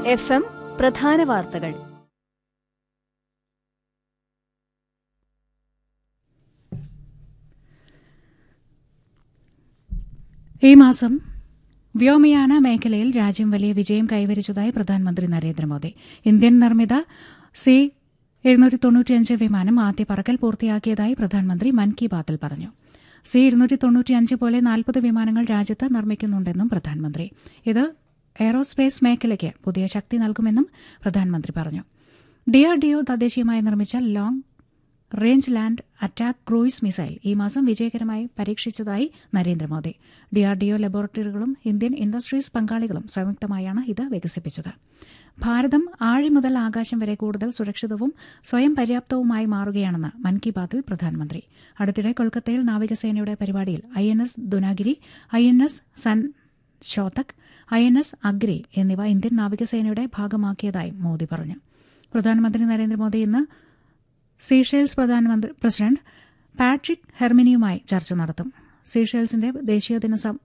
F M പ്രധാന വാർത്തകൾ ഈ മാസം വ്യോമയാന മേഖലയിൽ രാജ്യം വലിയ വിജയം കൈവരിച്ചതായി പ്രധാനമന്ത്രി നരേന്ദ്രമോദി ഇന്ത്യൻ നിർമ്മിത സി എഴുന്നൂറ്റി തൊണ്ണൂറ്റിയഞ്ച് വിമാനം ആദ്യ പറക്കൽ പൂർത്തിയാക്കിയതായി പ്രധാനമന്ത്രി മൻ കി ബാത്തിൽ പറഞ്ഞു സി ഇരുന്നൂറ്റി തൊണ്ണൂറ്റിയഞ്ച് പോലെ നാൽപ്പത് വിമാനങ്ങൾ രാജ്യത്ത് നിർമ്മിക്കുന്നുണ്ടെന്നും പ്രധാനമന്ത്രി ഇത് എയ്റോസ്പേസ് മേഖലയ്ക്ക് പുതിയ ശക്തി നൽകുമെന്നും പ്രധാനമന്ത്രി പറഞ്ഞു ഡിആർഡിഒ തദ്ദേശീയമായി നിർമ്മിച്ച long range land attack cruise missile ഈ മാസം വിജയകരമായി പരീക്ഷിച്ചതായി നരേന്ദ്രമോദി ഡിആർഡിഒ ലബോറട്ടറികളും ഇന്ത്യൻ ഇൻഡസ്ട്രീസ് പങ്കാളികളും സംയുക്തമായാണ് ഇത് വികസിപ്പിച്ചത് ഭാരതം ആഴി മുതൽ ആകാശം വരെ കൂടുതൽ സുരക്ഷിതവും സ്വയം പര്യാപ്തവുമായി മാറുകയാണെന്ന് മൻ കി ബാത്തിൽ പ്രധാനമന്ത്രി അടുത്തിടെ കൊൽക്കത്തയിൽ നാവികസേനയുടെ പരിപാടിയിൽ I N S Dunagiri I N S Sanshodhak I N S Agray എന്നിവ ഇന്ത്യൻ നാവികസേനയുടെ ഭാഗമാക്കിയതായി മോദി പറഞ്ഞു പ്രധാനമന്ത്രി നരേന്ദ്രമോദി ഇന്ന് സീഷെൽസ് പ്രധാനമന്ത്രി പ്രസിഡന്റ് പാട്രിക് ഹെർമിനിയുമായി ചർച്ച നടത്തും സീഷെൽസിന്റെ ദേശീയ ദിന